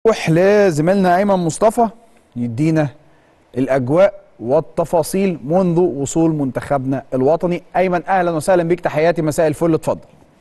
نروح لزميلنا ايمن مصطفى يدينا الاجواء والتفاصيل منذ وصول منتخبنا الوطني ايمن اهلا وسهلا بيك تحياتي مساء الفل اتفضل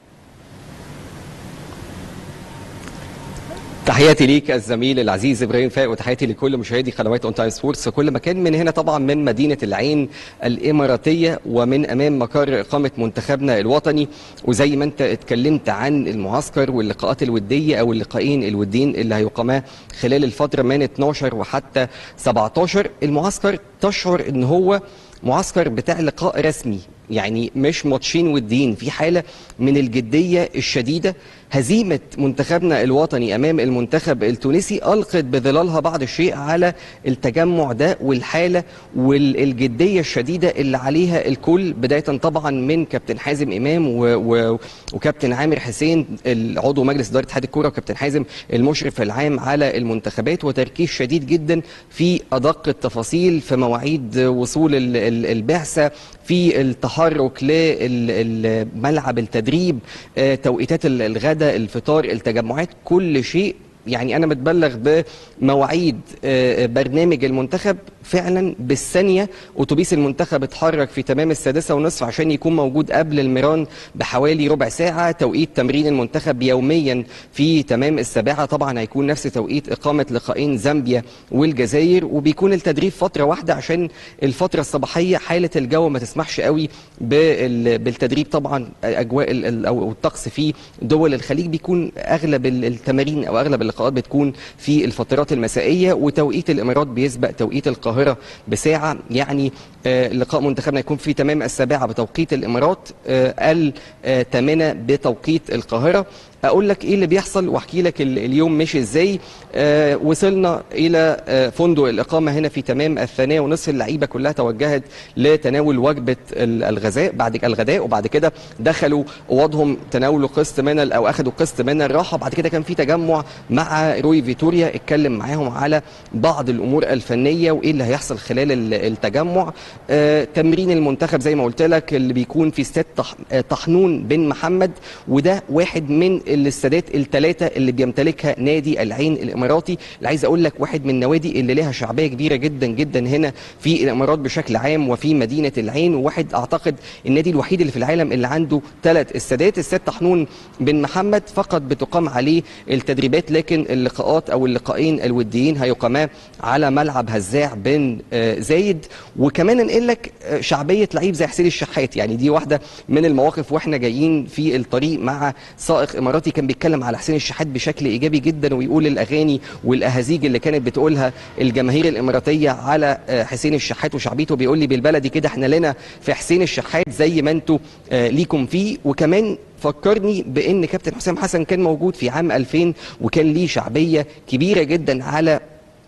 تحياتي ليك الزميل العزيز ابراهيم فايق وتحياتي لكل مشاهدي قنوات اون تايم سبورتس في كل مكان من هنا طبعا من مدينه العين الاماراتيه ومن امام مقر اقامه منتخبنا الوطني وزي ما انت اتكلمت عن المعسكر واللقاءات الوديه او اللقاءين الوديين اللي هيقاما خلال الفتره من 12 وحتى 17 المعسكر تشعر ان هو معسكر بتاع لقاء رسمي يعني مش ماتشين وديين في حاله من الجديه الشديده هزيمه منتخبنا الوطني امام المنتخب التونسي القت بظلالها بعض الشيء على التجمع ده والحاله والجديه الشديده اللي عليها الكل بدايه طبعا من كابتن حازم امام و... و... وكابتن عامر حسين عضو مجلس اداره اتحاد الكوره وكابتن حازم المشرف العام على المنتخبات وتركيز شديد جدا في ادق التفاصيل في مواعيد وصول البعثه في التحرك لملعب التدريب توقيتات الغداء الفطار التجمعات كل شيء يعني انا متبلغ بمواعيد برنامج المنتخب فعلا بالثانيه اتوبيس المنتخب اتحرك في تمام السادسه ونصف عشان يكون موجود قبل الميران بحوالي ربع ساعه توقيت تمرين المنتخب يوميا في تمام السابعه طبعا هيكون نفس توقيت اقامه لقاءين زامبيا والجزائر وبيكون التدريب فتره واحده عشان الفتره الصباحيه حاله الجو ما تسمحش قوي بالتدريب طبعا اجواء او الطقس في دول الخليج بيكون اغلب التمارين او اغلب اللقاءات بتكون في الفترات المسائيه وتوقيت الامارات بيسبق توقيت القاهره بساعه يعني آه لقاء منتخبنا يكون في تمام السابعه بتوقيت الامارات آه الثامنه بتوقيت القاهره اقول لك ايه اللي بيحصل واحكي لك اليوم ماشي ازاي آه وصلنا الى آه فندق الاقامه هنا في تمام الثانيه ونصف اللعيبه كلها توجهت لتناول وجبه الغذاء بعد الغداء وبعد كده دخلوا اوضهم تناولوا قسط من او اخذوا قسط من الراحه بعد كده كان في تجمع مع روي فيتوريا اتكلم معاهم على بعض الامور الفنيه وايه اللي هيحصل خلال التجمع آه تمرين المنتخب زي ما قلت لك اللي بيكون في استاد طحنون بن محمد وده واحد من الاستادات الثلاثه اللي بيمتلكها نادي العين الاماراتي اللي عايز اقول لك واحد من النوادي اللي لها شعبيه كبيره جدا جدا هنا في الامارات بشكل عام وفي مدينه العين وواحد اعتقد النادي الوحيد اللي في العالم اللي عنده ثلاث استادات استاد طحنون بن محمد فقط بتقام عليه التدريبات لكن اللقاءات او اللقاءين الوديين هيقاما على ملعب هزاع بن زايد وكمان ننقل لك شعبيه لعيب زي حسين الشحات يعني دي واحده من المواقف واحنا جايين في الطريق مع سائق اماراتي كان بيتكلم على حسين الشحات بشكل ايجابي جدا ويقول الاغاني والاهازيج اللي كانت بتقولها الجماهير الاماراتيه على حسين الشحات وشعبيته بيقول لي بالبلدي كده احنا لنا في حسين الشحات زي ما انتوا ليكم فيه وكمان فكرني بان كابتن حسام حسن كان موجود في عام 2000 وكان ليه شعبيه كبيره جدا على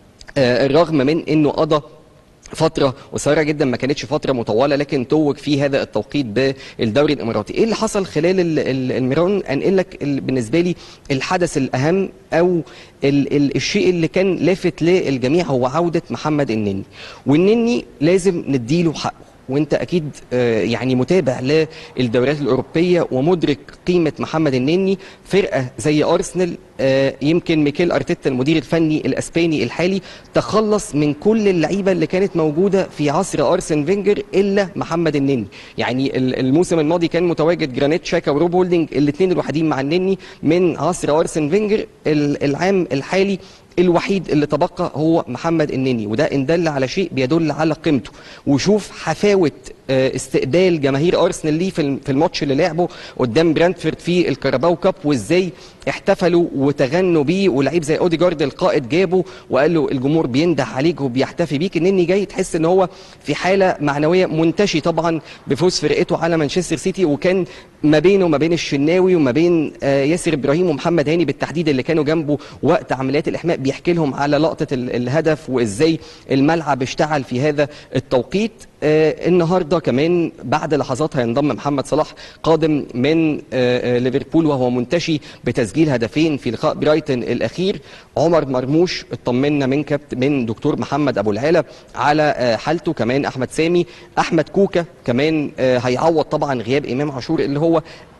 الرغم من انه قضى فتره قصيره جدا ما كانتش فتره مطوله لكن توج في هذا التوقيت بالدوري الاماراتي ايه اللي حصل خلال الميران انقل لك بالنسبه لي الحدث الاهم او ال ال الشيء اللي كان لافت للجميع هو عوده محمد النني والنني لازم نديله حقه وانت اكيد يعني متابع للدوريات الاوروبيه ومدرك قيمه محمد النني فرقه زي ارسنال يمكن ميكيل ارتيتا المدير الفني الاسباني الحالي تخلص من كل اللعيبه اللي كانت موجوده في عصر ارسن فينجر الا محمد النني يعني الموسم الماضي كان متواجد جرانيت شاكا وروب هولدنج الاثنين الوحيدين مع النني من عصر ارسن فينجر العام الحالي الوحيد اللي تبقى هو محمد النني وده ان دل على شيء بيدل على قيمته وشوف حفاوه استقبال جماهير ارسنال ليه في الماتش اللي لعبه قدام برانتفورد في الكاراباو كاب وازاي احتفلوا وتغنوا بيه ولعيب زي اوديجارد القائد جابه وقال له الجمهور بينده عليك وبيحتفي بيك النني جاي تحس ان هو في حاله معنويه منتشي طبعا بفوز فرقته على مانشستر سيتي وكان ما بينه وما بين الشناوي وما بين ياسر ابراهيم ومحمد هاني بالتحديد اللي كانوا جنبه وقت عمليات الاحماء بيحكي لهم على لقطه الهدف وازاي الملعب اشتعل في هذا التوقيت آه النهارده كمان بعد لحظات هينضم محمد صلاح قادم من آه ليفربول وهو منتشي بتسجيل هدفين في لقاء برايتن الاخير عمر مرموش اطمنا من كابت من دكتور محمد ابو العلا على آه حالته كمان احمد سامي احمد كوكا كمان هيعوض طبعا غياب امام عاشور اللي هو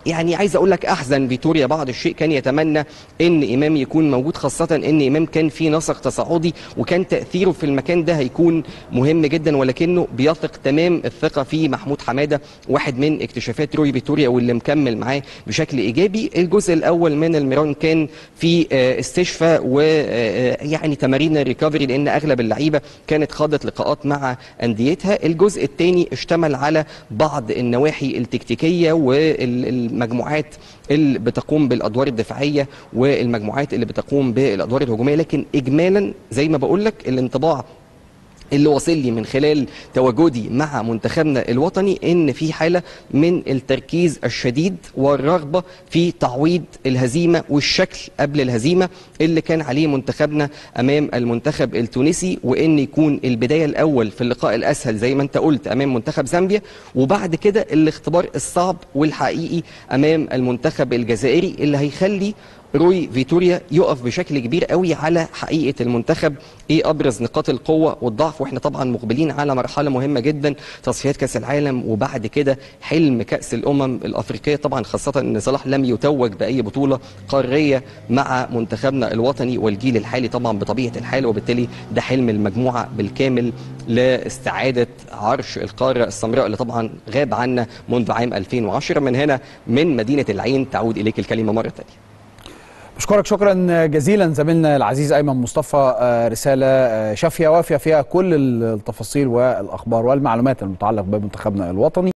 يعني عايز اقول لك احزن فيتوريا بعض الشيء كان يتمنى ان امام يكون موجود خاصه ان امام كان في نسق تصاعدي وكان تاثيره في المكان ده هيكون مهم جدا ولكنه بيثق تمام الثقه في محمود حماده واحد من اكتشافات روي فيتوريا واللي مكمل معاه بشكل ايجابي الجزء الاول من الميران كان في آه، استشفاء ويعني تمارين الريكفري لان اغلب اللعيبه كانت خاضت لقاءات مع انديتها الجزء الثاني اشتمل على بعض النواحي التكتيكيه والمجموعات اللي بتقوم بالادوار الدفاعيه والمجموعات اللي بتقوم بالادوار الهجوميه لكن اجمالا زي ما بقول لك الانطباع اللي واصل لي من خلال تواجدي مع منتخبنا الوطني ان في حاله من التركيز الشديد والرغبه في تعويض الهزيمه والشكل قبل الهزيمه اللي كان عليه منتخبنا امام المنتخب التونسي وان يكون البدايه الاول في اللقاء الاسهل زي ما انت قلت امام منتخب زامبيا وبعد كده الاختبار الصعب والحقيقي امام المنتخب الجزائري اللي هيخلي روي فيتوريا يقف بشكل كبير قوي على حقيقه المنتخب ايه ابرز نقاط القوه والضعف واحنا طبعا مقبلين على مرحله مهمه جدا تصفيات كاس العالم وبعد كده حلم كاس الامم الافريقيه طبعا خاصه ان صلاح لم يتوج باي بطوله قاريه مع منتخبنا الوطني والجيل الحالي طبعا بطبيعه الحال وبالتالي ده حلم المجموعه بالكامل لاستعاده عرش القاره السمراء اللي طبعا غاب عنا منذ عام 2010 من هنا من مدينه العين تعود اليك الكلمه مره ثانيه بشكرك شكرا جزيلا زميلنا العزيز ايمن مصطفى آه، رساله آه، شافيه وافيه فيها كل التفاصيل والاخبار والمعلومات المتعلقه بمنتخبنا الوطني